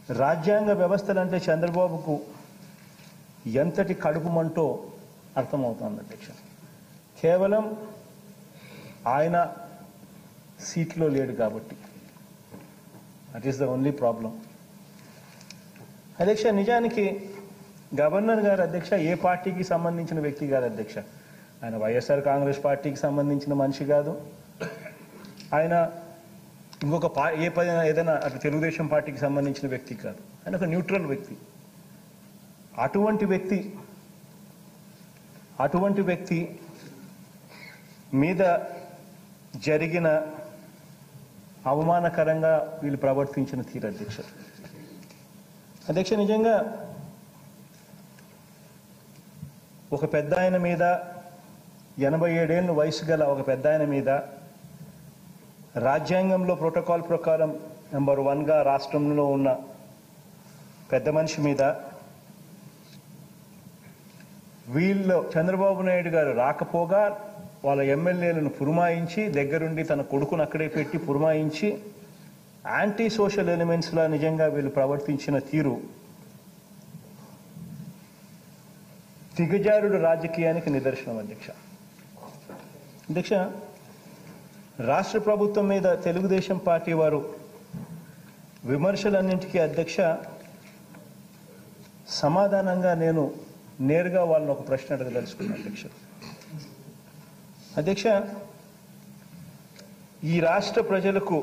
రాజ్యాంగ వ్యవస్థలంటే చంద్రబాబుకు ఎంతటి కడుపుమంటో అర్థమవుతోంది అధ్యక్ష కేవలం ఆయన సీట్లో లేడు కాబట్టి that is the only problem అధ్యక్ష నిజానికి గవర్నర్ గారు అధ్యక్ష ఏ పార్టీకి సంబంధించిన వ్యక్తి కాదు అధ్యక్ష ఆయన వైఎస్ఆర్ కాంగ్రెస్ పార్టీకి సంబంధించిన మనిషి కాదు ఆయన ఇంకొక పా ఏ పది ఏదైనా అటు తెలుగుదేశం పార్టీకి సంబంధించిన వ్యక్తి కాదు ఆయన ఒక న్యూట్రల్ వ్యక్తి అటువంటి వ్యక్తి అటువంటి వ్యక్తి మీద జరిగిన అవమానకరంగా వీళ్ళు ప్రవర్తించిన తీరు అధ్యక్ష అధ్యక్ష నిజంగా ఒక పెద్ద ఆయన మీద ఎనభై ఏడేళ్ళు వయసు గల ఒక పెద్ద ఆయన మీద రాజ్యాంగంలో ప్రోటోకాల్ ప్రకారం నెంబర్ వన్గా రాష్ట్రంలో ఉన్న పెద్ద మనిషి మీద వీళ్ళు చంద్రబాబు నాయుడు గారు రాకపోగా వాళ్ళ ఎమ్మెల్యేలను పురమాయించి దగ్గరుండి తన కొడుకును అక్కడే పెట్టి పురమాయించి యాంటీ సోషల్ ఎలిమెంట్స్లా నిజంగా వీళ్ళు ప్రవర్తించిన తీరు దిగజారుడు రాజకీయానికి నిదర్శనం అధ్యక్ష అధ్యక్ష రాష్ట్ర ప్రభుత్వం మీద తెలుగుదేశం పార్టీ వారు విమర్శలన్నింటికీ అధ్యక్ష సమాధానంగా నేను నేరుగా వాళ్ళని ఒక ప్రశ్న అడగదలుచుకున్నాను అధ్యక్ష అధ్యక్ష ఈ రాష్ట్ర ప్రజలకు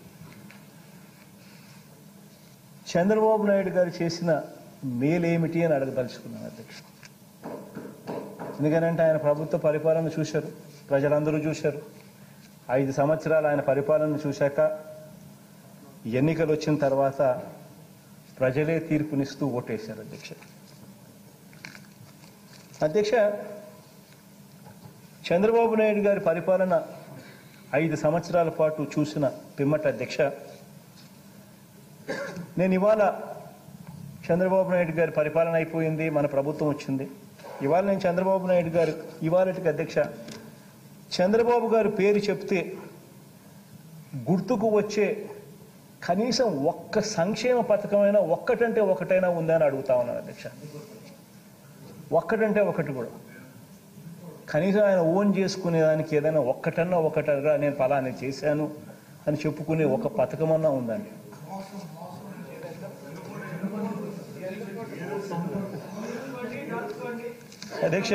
చంద్రబాబు నాయుడు గారు చేసిన మేలేమిటి అని అడగదలుచుకున్నాను అధ్యక్ష ఎందుకనంటే ఆయన ప్రభుత్వ పరిపాలన చూశారు ప్రజలందరూ చూశారు ఐదు సంవత్సరాలు ఆయన పరిపాలన చూశాక ఎన్నికలు వచ్చిన తర్వాత ప్రజలే తీర్పునిస్తూ ఓటేశారు అధ్యక్ష అధ్యక్ష చంద్రబాబు నాయుడు గారి పరిపాలన ఐదు సంవత్సరాల పాటు చూసిన పిమ్మట అధ్యక్ష నేను ఇవాళ చంద్రబాబు నాయుడు గారి పరిపాలన అయిపోయింది మన ప్రభుత్వం వచ్చింది ఇవాళ నేను చంద్రబాబు నాయుడు గారు ఇవాళటికి అధ్యక్ష చంద్రబాబు గారు పేరు చెప్తే గుర్తుకు వచ్చే కనీసం ఒక్క సంక్షేమ పథకమైనా ఒక్కటంటే ఒకటైనా ఉందని అడుగుతా ఉన్నాను అధ్యక్ష ఒక్కటంటే ఒకటి కూడా కనీసం ఆయన ఓన్ చేసుకునే దానికి ఏదైనా ఒక్కటన్నా ఒకటగా నేను ఫలాని చేశాను అని చెప్పుకునే ఒక పథకమన్నా ఉందండి అధ్యక్ష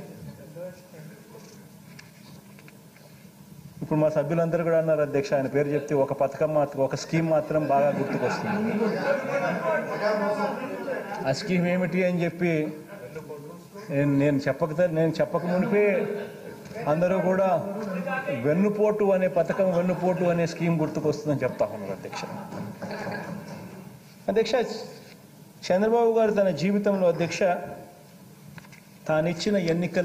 ఇప్పుడు మా సభ్యులందరూ కూడా అన్నారు అధ్యక్ష ఆయన పేరు చెప్తే ఒక పథకం మాత్రం ఒక స్కీమ్ మాత్రం బాగా గుర్తుకొస్తుంది ఆ స్కీమ్ ఏమిటి అని చెప్పి నేను నేను చెప్పక నేను చెప్పక మునిపే అందరూ కూడా వెన్నుపోటు అనే పథకం వెన్నుపోటు అనే స్కీమ్ గుర్తుకొస్తుందని చెప్తా ఉన్నారు అధ్యక్ష అధ్యక్ష చంద్రబాబు గారు తన జీవితంలో అధ్యక్ష తానిచ్చిన ఎన్నికల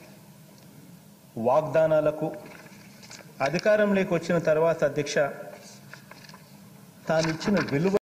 వాగ్దానాలకు అధికారంలోకి వచ్చిన తర్వాత అధ్యక్ష తానిచ్చిన విలువ